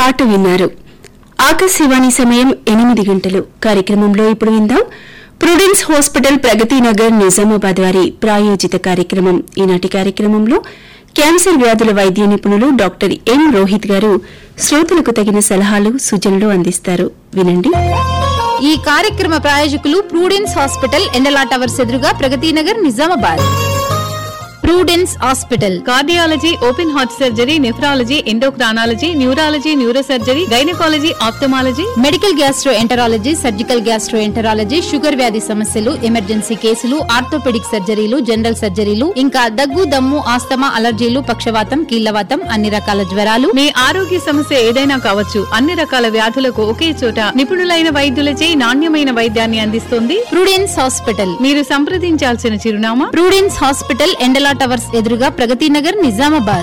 పాట విన్నారు ఆకాశవాణి సమయం ఎనిమిది గంటలు కార్యక్రమంలో ఇప్పుడు విందాం ప్రుడెన్స్ హాస్పిటల్ ప్రగతి నగర్ నిజామాబాద్ వారి ప్రాయోజిత కార్యక్రమం ఈనాటి కార్యక్రమంలో క్యాన్సర్ వ్యాధుల వైద్య నిపుణులు డాక్టర్ ఎం రోహిత్ గారు శ్రోతలకు తగిన సలహాలు సూచనలు అందిస్తారు వినండి ఈ కార్యక్రమ ప్రాయోజకులు ప్రూడెన్స్ హాస్పిటల్ ఎండలా టవర్స్ ఎదురుగా ప్రగతి Nagar Nizamabad Prudence hospital cardiology open heart surgery nephrology endocrinology neurology neurosurgery gynaecology ophthalmology medical gastro enterology surgical gastro enterology sugar వ్యాధి సమస్యలు ఎమర్జెన్సీ కేసులు ఆర్థోపెడిక్ సర్జరీలు జనరల్ సర్జరీలు ఇంకా దగ్గు దమ్ము ఆస్తమా అలర్జీలు పక్షవాతం కీళ్లవాతం అన్ని రకాల జ్వరాలు మీ ఆరోగ్య సమస్య ఏదైనా కావచ్చు అన్ని రకాల వ్యాధులకు ఒకే చోట నిపుణులైన వైద్యులచే నాణ్యమైన వైద్యాన్ని అందిస్తుంది ప్రూడెన్స్ హాస్పిటల్ మీరు సంప్రదించాల్సిన చిరునామా ప్రూడెన్స్ హాస్పిటల్ ఎండలా టవర్స్ ఎదురుగా ప్రగతి నగర్ నిజామాబాద్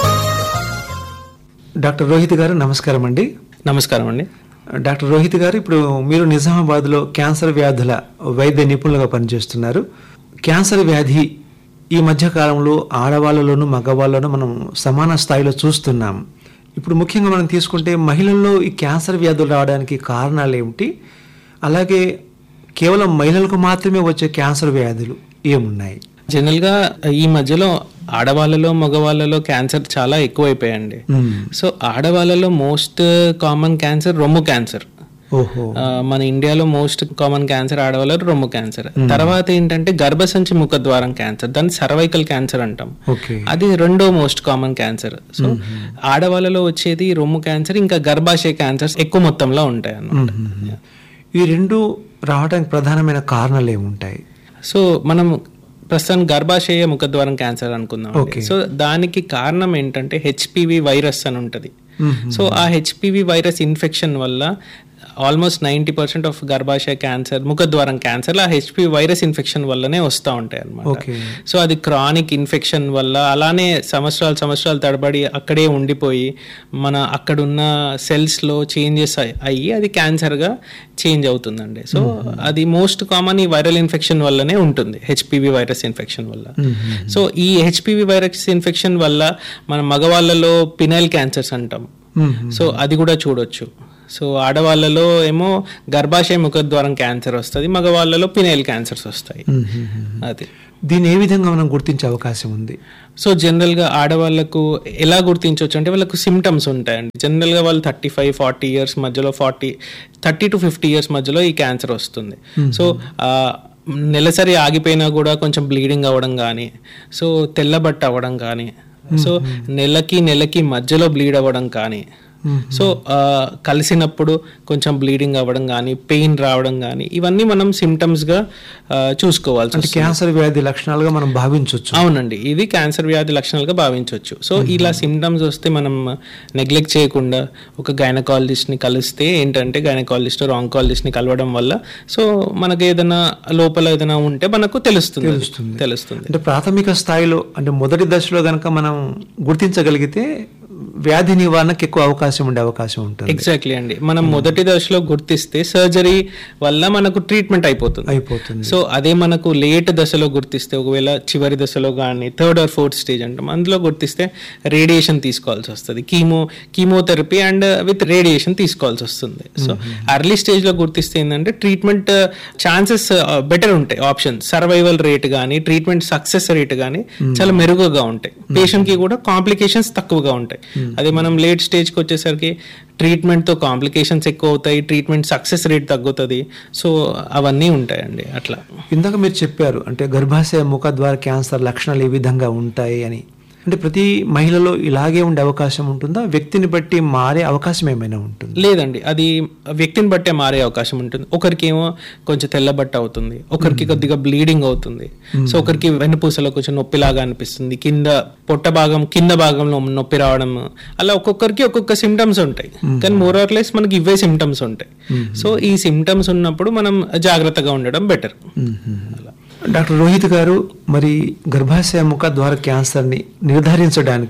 డాక్టర్ రోహిత్ గారు నమస్కారం అండి నమస్కారం అండి డాక్టర్ రోహిత్ గారు ఇప్పుడు మీరు నిజామాబాద్లో క్యాన్సర్ వ్యాధుల వైద్య నిపుణులుగా పనిచేస్తున్నారు క్యాన్సర్ వ్యాధి ఈ మధ్య కాలంలో ఆడవాళ్ళలోనూ మగవాళ్ళలోనూ మనం సమాన స్థాయిలో చూస్తున్నాం ఇప్పుడు ముఖ్యంగా మనం తీసుకుంటే మహిళల్లో ఈ క్యాన్సర్ వ్యాధులు రావడానికి కారణాలు ఏమిటి అలాగే కేవలం మహిళలకు మాత్రమే వచ్చే క్యాన్సర్ వ్యాధులు ఏమున్నాయి జనరల్గా ఈ మధ్యలో ఆడవాళ్ళలో మగవాళ్ళలో క్యాన్సర్ చాలా ఎక్కువైపోయాయండి సో ఆడవాళ్ళలో మోస్ట్ కామన్ క్యాన్సర్ రొమ్ము క్యాన్సర్ ఓహో ఆ, మన ఇండియాలో మోస్ట్ కామన్ క్యాన్సర్ ఆడవాళ్ళలో రొమ్ము క్యాన్సర్ తర్వాత ఏంటంటే గర్భసంచి ముఖద్వారం క్యాన్సర్ దాన్ని సర్వైకల్ క్యాన్సర్ అంటాం ఓకే అది రెండో మోస్ట్ కామన్ క్యాన్సర్ సో ఆడవాళ్ళలో వచ్చేది రొమ్ము క్యాన్సర్ ఇంకా గర్భాశయ క్యాన్సర్స్ ఎక్కువ మొత్తంలో ఉంటాయి అన్నమాట ఈ రెండు రావడానికి ప్రధానమైన కారణాలు ఏముంటాయి సో మనం ప్రస్తుతం గర్భాశయ ముఖద్వారం క్యాన్సర్ అనుకుందాం Okay. సో దానికి కారణం ఏంటంటే హెచ్పివి వైరస్ అని ఉంటుంది సో ఆ హెచ్పివి వైరస్ ఇన్ఫెక్షన్ వల్ల ఆల్మోస్ట్ నైంటీ పర్సెంట్ ఆఫ్ గర్భాశయ క్యాన్సర్ ముఖద్వారం క్యాన్సర్ ఆ హెచ్పివి వైరస్ ఇన్ఫెక్షన్ వల్లనే వస్తూ ఉంటాయి అన్నమాట Okay. సో అది క్రానిక్ ఇన్ఫెక్షన్ వల్ల అలానే సంవత్సరాలు సంవత్సరాలు తడబడి అక్కడే ఉండిపోయి మన అక్కడున్న సెల్స్లో చేంజెస్ అయ్యి అది క్యాన్సర్గా చేంజ్ అవుతుందండి సో అది మోస్ట్ కామన్ ఈ వైరల్ ఇన్ఫెక్షన్ వల్లనే ఉంటుంది హెచ్పివి వైరస్ ఇన్ఫెక్షన్ వల్ల సో ఈ హెచ్పివి వైరస్ ఇన్ఫెక్షన్ వల్ల మన మగవాళ్ళలో పినైల్ క్యాన్సర్స్ అంటాం సో అది కూడా చూడొచ్చు సో ఆడవాళ్ళలో ఏమో గర్భాశయ ముఖద్వారం క్యాన్సర్ వస్తుంది మగవాళ్ళలో పినైల్ క్యాన్సర్స్ వస్తాయి అది దీన్ని ఏ విధంగా మనం గుర్తించే అవకాశం ఉంది సో జనరల్గా ఆడవాళ్ళకు ఎలా గుర్తించవచ్చు అంటే వాళ్ళకు సిమ్టమ్స్ ఉంటాయండి జనరల్గా వాళ్ళు థర్టీ ఫైవ్ ఫార్టీ ఇయర్స్ మధ్యలో forty thirty to fifty years మధ్యలో ఈ క్యాన్సర్ వస్తుంది సో ఆ, నెలసరి ఆగిపోయినా కూడా కొంచెం బ్లీడింగ్ అవ్వడం కానీ సో తెల్లబట్ట అవ్వడం కానీ సో నెలకి నెలకి మధ్యలో బ్లీడ్ అవ్వడం కానీ సో ఆ, కలిసినప్పుడు కొంచెం బ్లీడింగ్ అవ్వడం కానీ పెయిన్ రావడం కానీ ఇవన్నీ మనం సిమ్టమ్స్గా చూసుకోవాల్సి అంటే వస్తుంది. క్యాన్సర్ వ్యాధి లక్షణాలుగా మనం భావించవచ్చు అవునండి ఇది క్యాన్సర్ వ్యాధి లక్షణాలుగా భావించవచ్చు సో ఇలా సిమ్టమ్స్ వస్తే మనం నెగ్లెక్ట్ చేయకుండా ఒక గైనకాలజిస్ట్ని కలిస్తే ఏంటంటే గైనకాలజిస్ట్ ఆంకాలజిస్ట్ని కలవడం వల్ల సో మనకి ఏదైనా లోపల ఏదైనా ఉంటే మనకు తెలుస్తుంది తెలుస్తుంది. తెలుస్తుంది అంటే ప్రాథమిక స్థాయిలో అంటే మొదటి దశలో గనక మనం గుర్తించగలిగితే వ్యాధి నివారణకు ఎక్కువ అవకాశం ఉండే అవకాశం ఉంటుంది ఎగ్జాక్ట్లీ అండి మనం మొదటి దశలో గుర్తిస్తే సర్జరీ వల్ల మనకు ట్రీట్మెంట్ అయిపోతుంది అయిపోతుంది సో అదే మనకు లేట్ దశలో గుర్తిస్తే ఒకవేళ చివరి దశలో కానీ థర్డ్ ఆర్ ఫోర్త్ స్టేజ్ అంటాం అందులో గుర్తిస్తే రేడియేషన్ తీసుకోవాల్సి వస్తుంది chemo chemotherapy and with radiation తీసుకోవాల్సి వస్తుంది సో అర్లీ స్టేజ్లో గుర్తిస్తే ఏంటంటే ట్రీట్మెంట్ ఛాన్సెస్ బెటర్ ఉంటాయి ఆప్షన్ సర్వైవల్ రేట్ కానీ ట్రీట్మెంట్ సక్సెస్ రేట్ కానీ చాలా మెరుగుగా ఉంటాయి పేషెంట్కి కూడా కాంప్లికేషన్స్ తక్కువగా ఉంటాయి అదే మనం లేట్ స్టేజ్కి వచ్చేసరికి ట్రీట్మెంట్తో కాంప్లికేషన్స్ ఎక్కువ అవుతాయి ట్రీట్మెంట్ సక్సెస్ రేట్ తగ్గుతుంది సో అవన్నీ ఉంటాయండి అట్లా ఇందాక మీరు చెప్పారు అంటే గర్భాశయ ముఖద్వార క్యాన్సర్ లక్షణాలు ఏ విధంగా ఉంటాయి అని అంటే ప్రతి మహిళలో ఇలాగే ఉండే అవకాశం ఉంటుందా వ్యక్తిని బట్టి మారే అవకాశం ఏమైనా ఉంటుంది లేదండి అది వ్యక్తిని బట్టే మారే అవకాశం ఉంటుంది ఒకరికి ఏమో కొంచెం తెల్లబట్ట అవుతుంది ఒకరికి కొద్దిగా బ్లీడింగ్ అవుతుంది సో ఒకరికి వెన్నుపూసలో కొంచెం నొప్పిలాగా అనిపిస్తుంది కింద పొట్ట భాగం కింద భాగంలో నొప్పి రావడం అలా ఒక్కొక్కరికి ఒక్కొక్క సిమ్టమ్స్ ఉంటాయి కానీ మోర్ ఆర్ లెస్ మనకి ఇవే సిమ్టమ్స్ ఉంటాయి సో ఈ సిమ్టమ్స్ ఉన్నప్పుడు మనం జాగ్రత్తగా ఉండడం బెటర్ డాక్టర్ రోహిత్ గారు మరి గర్భాశయ ముఖద్వార క్యాన్సర్ని నిర్ధారించడానికి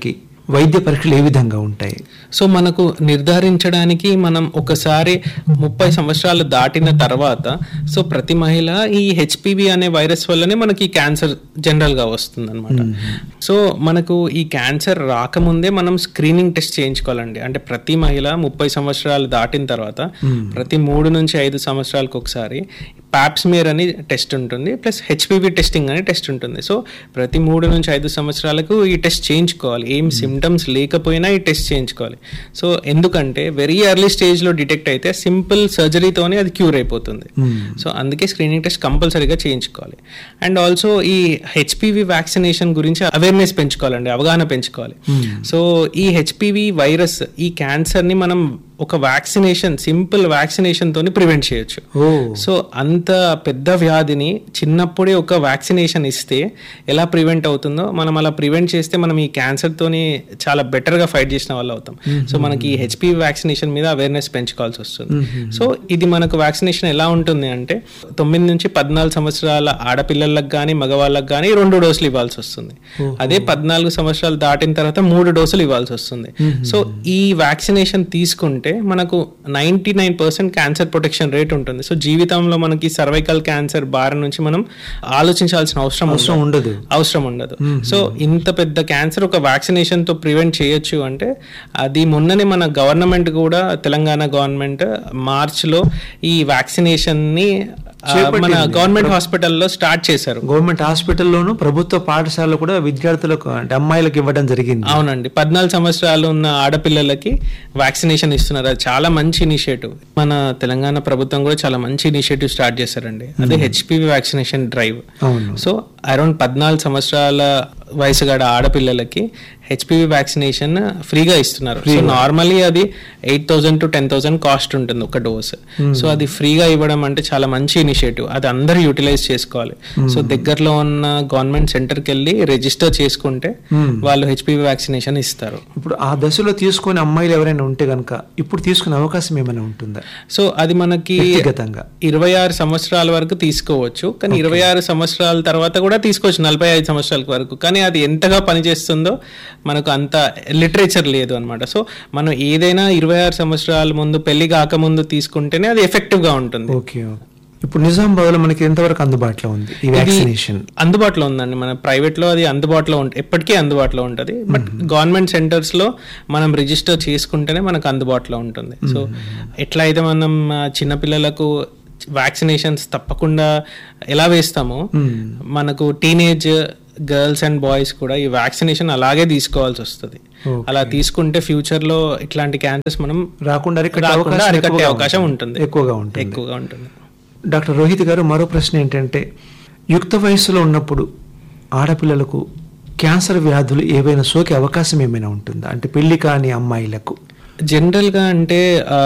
వైద్య పరీక్షలు ఏ విధంగా ఉంటాయి సో మనకు నిర్ధారించడానికి మనం ఒకసారి ముప్పై సంవత్సరాలు దాటిన తర్వాత సో ప్రతి మహిళ ఈ హెచ్పివి అనే వైరస్ వల్లనే మనకి క్యాన్సర్ జనరల్ గా వస్తుంది అనమాట సో మనకు ఈ క్యాన్సర్ రాకముందే మనం స్క్రీనింగ్ టెస్ట్ చేయించుకోవాలండి అంటే ప్రతి మహిళ ముప్పై సంవత్సరాలు దాటిన తర్వాత ప్రతి మూడు నుంచి ఐదు సంవత్సరాలకు ఒకసారి పాప్స్మియర్ అని టెస్ట్ ఉంటుంది ప్లస్ హెచ్పివి టెస్టింగ్ అని టెస్ట్ ఉంటుంది సో ప్రతి మూడు నుంచి ఐదు సంవత్సరాలకు ఈ టెస్ట్ చేయించుకోవాలి ఏం సిమ్టమ్స్ లేకపోయినా ఈ టెస్ట్ చేయించుకోవాలి సో ఎందుకంటే వెరీ ఎర్లీ స్టేజ్లో డిటెక్ట్ అయితే సింపుల్ సర్జరీతోనే అది క్యూర్ అయిపోతుంది సో అందుకే స్క్రీనింగ్ టెస్ట్ కంపల్సరీగా చేయించుకోవాలి అండ్ ఆల్సో ఈ హెచ్పివి వ్యాక్సినేషన్ గురించి అవేర్నెస్ పెంచుకోవాలండి అవగాహన పెంచుకోవాలి సో ఈ హెచ్పివి వైరస్ ఈ క్యాన్సర్ని మనం ఒక వ్యాక్సినేషన్ సింపుల్ వ్యాక్సినేషన్ తోని ప్రివెంట్ చేయొచ్చు ఓ సో అంత పెద్ద వ్యాధిని చిన్నప్పుడే ఒక వ్యాక్సినేషన్ ఇస్తే ఎలా ప్రివెంట్ అవుతుందో మనం అలా ప్రివెంట్ చేస్తే మనం ఈ క్యాన్సర్ తోని చాలా బెటర్ గా ఫైట్ చేసిన వాళ్ళు అవుతాం సో మనకి ఈ హెచ్పి వ్యాక్సినేషన్ మీద అవేర్నెస్ పెంచుకోవాల్సి వస్తుంది సో ఇది మనకు వ్యాక్సినేషన్ ఎలా ఉంటుంది అంటే తొమ్మిది నుంచి పద్నాలుగు సంవత్సరాల ఆడపిల్లలకు కానీ మగవాళ్ళకి కానీ రెండు డోసులు ఇవ్వాల్సి వస్తుంది అదే పద్నాలుగు సంవత్సరాలు దాటిన తర్వాత మూడు డోసులు ఇవ్వాల్సి వస్తుంది సో ఈ వ్యాక్సినేషన్ తీసుకుంటే మనకు ninety nine percent cancer protection rate ఉంటుంది సో జీవితంలో మనకి సర్వైకల్ క్యాన్సర్ బారి నుంచి మనం ఆలోచించాల్సిన అవసరం అవసరం ఉండదు. ఉండదు అవసరం ఉండదు సో ఇంత పెద్ద క్యాన్సర్ ఒక వ్యాక్సినేషన్ తో ప్రివెంట్ చేయొచ్చు అంటే అది మొన్ననే మన గవర్నమెంట్ కూడా తెలంగాణ గవర్నమెంట్ మార్చ్ లో ఈ వ్యాక్సినేషన్ ని ఆ, మన చేపట్టింది. గవర్నమెంట్ హాస్పిటల్లో స్టార్ట్ చేశారు గవర్నమెంట్ హాస్పిటల్లోను ప్రభుత్వ పాఠశాలలో కూడా విద్యార్థులకు అంటే అమ్మాయిలకు ఇవ్వడం జరిగింది అవునండి పద్నాలుగు సంవత్సరాలు ఉన్న ఆడపిల్లలకి వ్యాక్సినేషన్ ఇస్తున్నారు అది చాలా మంచి ఇనిషియేటివ్ మన తెలంగాణ ప్రభుత్వం కూడా చాలా మంచి ఇనిషియేటివ్ స్టార్ట్ చేశారండి అదే హెచ్పివి వ్యాక్సినేషన్ డ్రైవ్ అవును సో అరౌండ్ పద్నాలుగు సంవత్సరాల వయసు గల ఆడపిల్లలకి హెచ్పివి వ్యాక్సినేషన్ ఫ్రీగా ఇస్తున్నారు సో నార్మల్లీ అది eight thousand to ten thousand cost ఉంటుంది ఒక డోస్ సో అది ఫ్రీగా ఇవ్వడం అంటే చాలా మంచి ఇనిషియేటివ్ అది అందరూ యూటిలైజ్ చేసుకోవాలి సో దగ్గరలో ఉన్న గవర్నమెంట్ సెంటర్కి వెళ్ళి రిజిస్టర్ చేసుకుంటే వాళ్ళు హెచ్పివి వ్యాక్సినేషన్ ఇస్తారు ఇప్పుడు ఆ దశలో తీసుకునే అమ్మాయిలు ఎవరైనా ఉంటే గనక ఇప్పుడు తీసుకునే అవకాశం ఏమైనా ఉంటుందా సో అది మనకి వ్యక్తిగతంగా ఇరవై ఆరు సంవత్సరాల వరకు తీసుకోవచ్చు కానీ ఇరవై ఆరు సంవత్సరాల తర్వాత కూడా తీసుకోవచ్చు నలభై ఐదు సంవత్సరాల వరకు కానీ అది ఎంతగా పనిచేస్తుందో మనకు అంత లిటరేచర్ లేదు అనమాట సో మనం ఏదైనా ఇరవై ఆరు సంవత్సరాల ముందు పెళ్లి కాకముందు తీసుకుంటేనే అది ఎఫెక్టివ్ గా ఉంటుంది ఓకే ఓకే ఇప్పుడు నిజామాబాద్ లో మనకి ఎంతవరకు అందుబాటులో ఉంది ఈ వ్యాక్సినేషన్ అందుబాటులో ఉందండి మన ప్రైవేట్ లో అది అందుబాటులో ఉంటుంది ఎప్పటికీ అందుబాటులో ఉంటుంది బట్ గవర్నమెంట్ సెంటర్స్ లో మనం రిజిస్టర్ చేసుకుంటేనే మనకు అందుబాటులో ఉంటుంది సో ఎట్లా అయితే మనం ఆ, చిన్నపిల్లలకు వ్యాక్సినేషన్స్ తప్పకుండా ఎలా వేస్తామో మనకు టీనేజ్ గర్ల్స్ అండ్ బాయ్స్ కూడా ఈ వ్యాక్సినేషన్ అలాగే తీసుకోవాల్సి వస్తుంది అలా తీసుకుంటే ఫ్యూచర్ లో ఇట్లాంటి క్యాన్సర్స్ మనం రాకుండా అరికట్టే రాకుండా అవకాశం అరికట్టే ఎక్కువగా అవకాశం ఉంటుంది. ఉంటుంది ఎక్కువగా ఉంటుంది ఎక్కువగా ఉంటుంది డాక్టర్ రోహిత్ గారు మరో ప్రశ్న ఏంటంటే యుక్త వయస్సులో ఉన్నప్పుడు ఆడపిల్లలకు క్యాన్సర్ వ్యాధులు ఏవైనా సోకే అవకాశం ఏమైనా ఉంటుందా అంటే పెళ్లి కాని అమ్మాయిలకు జనరల్గా అంటే ఆ,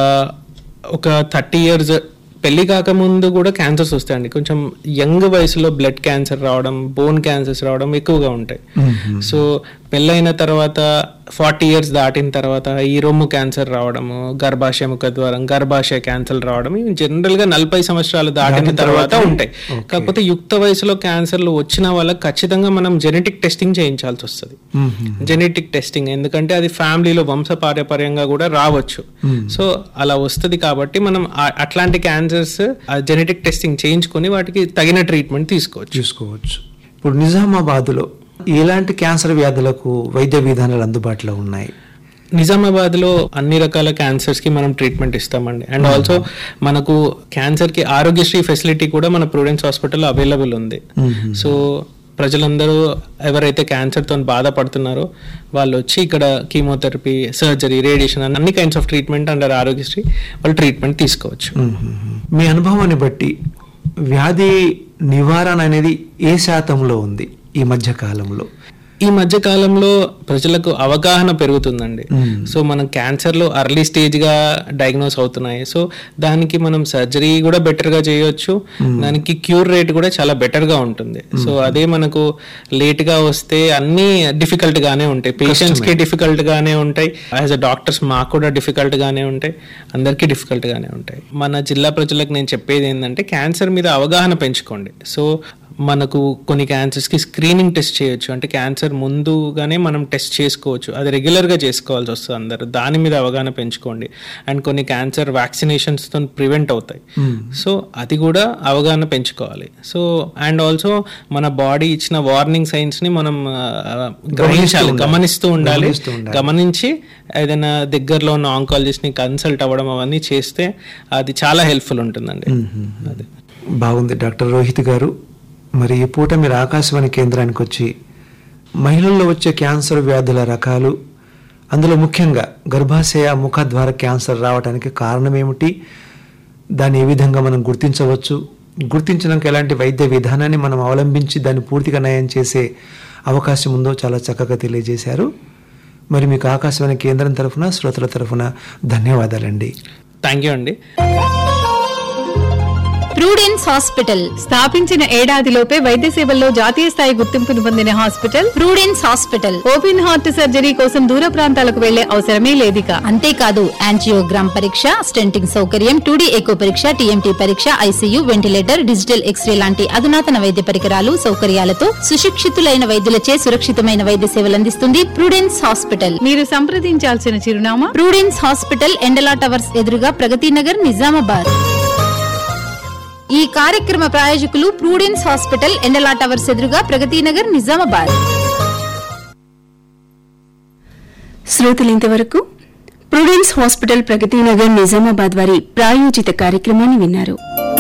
ఒక థర్టీ ఇయర్స్ పెళ్లి కాకముందు కూడా క్యాన్సర్స్ వస్తాయండి కొంచెం యంగ్ వయసులో బ్లడ్ క్యాన్సర్ రావడం బోన్ క్యాన్సర్స్ రావడం ఎక్కువగా ఉంటాయి సో పెళ్ళైన తర్వాత ఫార్టీ ఇయర్స్ దాటిన తర్వాత ఈ రొమ్ము క్యాన్సర్ రావడము గర్భాశయ ముఖ ద్వారం గర్భాశయ క్యాన్సర్ రావడం ఇవి జనరల్ గా నలభై సంవత్సరాలు దాటిన తర్వాత ఉంటాయి కాకపోతే యుక్త వయసులో క్యాన్సర్లు వచ్చిన వాళ్ళకి ఖచ్చితంగా మనం జెనెటిక్ టెస్టింగ్ చేయించాల్సి వస్తుంది జెనెటిక్ టెస్టింగ్ ఎందుకంటే అది ఫ్యామిలీలో వంశపారపర్యంగా కూడా రావచ్చు సో అలా వస్తుంది కాబట్టి మనం ఆ- అట్లాంటి క్యాన్సర్స్ జెనెటిక్ టెస్టింగ్ చేయించుకొని వాటికి తగిన ట్రీట్మెంట్ తీసుకోవచ్చు చూసుకోవచ్చు ఇప్పుడు నిజామాబాద్లో ఎలాంటి క్యాన్సర్ వ్యాధులకు వైద్య విధానాలు అందుబాటులో ఉన్నాయి నిజామాబాద్ లో అన్ని రకాల క్యాన్సర్స్ కి మనం ట్రీట్మెంట్ ఇస్తామండి అండ్ ఆల్సో మనకు క్యాన్సర్ కి ఆరోగ్యశ్రీ ఫెసిలిటీ కూడా మన ప్రూడెన్స్ హాస్పిటల్ అవైలబుల్ ఉంది సో ప్రజలందరూ ఎవరైతే క్యాన్సర్ తో బాధపడుతున్నారో వాళ్ళు వచ్చి ఇక్కడ కీమోథెరపీ సర్జరీ రేడియేషన్ అన్ని kinds of treatment under Aarogyasri వాళ్ళు ట్రీట్మెంట్ తీసుకోవచ్చు మీ అనుభవాన్ని బట్టి వ్యాధి నివారణ అనేది ఏ శాతంలో ఉంది ఈ మధ్య కాలంలో ఈ మధ్య కాలంలో ప్రజలకు అవగాహన పెరుగుతుందండి సో మనం క్యాన్సర్ లో అర్లీ స్టేజ్ గా డయాగ్నోస్ అవుతున్నాయి సో దానికి మనం సర్జరీ కూడా బెటర్ గా చేయొచ్చు దానికి క్యూర్ రేట్ కూడా చాలా బెటర్ గా ఉంటుంది సో అదే మనకు లేట్ గా వస్తే అన్ని డిఫికల్ట్ గానే ఉంటాయి పేషెంట్స్ కి డిఫికల్ట్ గానే ఉంటాయి యాజ్ అ డాక్టర్స్ మాకు కూడా డిఫికల్ట్ గానే ఉంటాయి అందరికీ డిఫికల్ట్ గానే ఉంటాయి మన జిల్లా ప్రజలకు నేను చెప్పేది ఏంటంటే క్యాన్సర్ మీద అవగాహన పెంచుకోండి సో మనకు కొన్ని క్యాన్సర్స్కి స్క్రీనింగ్ టెస్ట్ చేయొచ్చు అంటే క్యాన్సర్ ముందుగానే మనం టెస్ట్ చేసుకోవచ్చు అది రెగ్యులర్గా చేసుకోవాల్సి వస్తుంది అందరు దాని మీద అవగాహన పెంచుకోండి అండ్ కొన్ని క్యాన్సర్ వ్యాక్సినేషన్స్తో ప్రివెంట్ అవుతాయి సో అది కూడా అవగాహన పెంచుకోవాలి సో అండ్ ఆల్సో మన బాడీ ఇచ్చిన వార్నింగ్ సైన్స్ని మనం ఆ, గ్రహించాలి ఉండాలి. గమనిస్తూ ఉండాలి గమనిస్తూ ఉండాలి. గమనించి ఏదైనా దగ్గరలో ఉన్న ఆంకాలజిస్ట్ని కన్సల్ట్ అవ్వడం అవన్నీ చేస్తే అది చాలా హెల్ప్ఫుల్ ఉంటుందండి అది బాగుంది డాక్టర్ రోహిత్ గారు మరి ఈ పూట మీరు ఆకాశవాణి కేంద్రానికి వచ్చి మహిళల్లో వచ్చే క్యాన్సర్ వ్యాధుల రకాలు అందులో ముఖ్యంగా గర్భాశయ ముఖద్వార క్యాన్సర్ రావడానికి కారణం ఏమిటి దాన్ని ఏ విధంగా మనం గుర్తించవచ్చు గుర్తించినాక ఎలాంటి వైద్య విధానాన్ని మనం అవలంబించి దాన్ని పూర్తిగా నయం చేసే అవకాశం ఉందో చాలా చక్కగా తెలియజేశారు మరి మీకు ఆకాశవాణి కేంద్రం తరఫున శ్రోతల తరఫున ధన్యవాదాలండి థ్యాంక్ యూ అండి ప్రూడెన్స్ హాస్పిటల్ స్థాపించిన ఏడాదిలోపే వైద్య సేవల్లో జాతీయ స్థాయి గుర్తింపును పొందిన hospital Prudence hospital open heart surgery కోసం దూర ప్రాంతాలకు వెళ్లే అవసరమే లేదిక అంతేకాదు యాంజియోగ్రామ్ పరీక్ష స్టెంటింగ్ సౌకర్యం టూడీ ఎకో పరీక్ష టీఎంటీ పరీక్ష ఐసీయూ వెంటిలేటర్ డిజిటల్ ఎక్స్రే లాంటి అధునాతన వైద్య పరికరాలు సౌకర్యాలతో సుశిక్షితులైన వైద్యులచే సురక్షితమైన వైద్య సేవలు అందిస్తుంది ప్రూడెన్స్ హాస్పిటల్ మీరు సంప్రదించాల్సిన చిరునామా ప్రూడెన్స్ హాస్పిటల్ ఎండలా టవర్స్ ఎదురుగా ప్రగతి నగర్ నిజామాబాద్ ఈ కార్యక్రమ ప్రాయోజకులు ప్రూడెన్స్ హాస్పిటల్ ఎండలా టవర్స్ ఎదురుగా ప్రగతి నగర్ నిజామాబాద్ శ్రోతలు ఇంతవరకు ప్రుడెన్స్ హాస్పిటల్ ప్రగతి నగర్ నిజామాబాద్ వారి ప్రాయోజిత కార్యక్రమాన్ని విన్నారు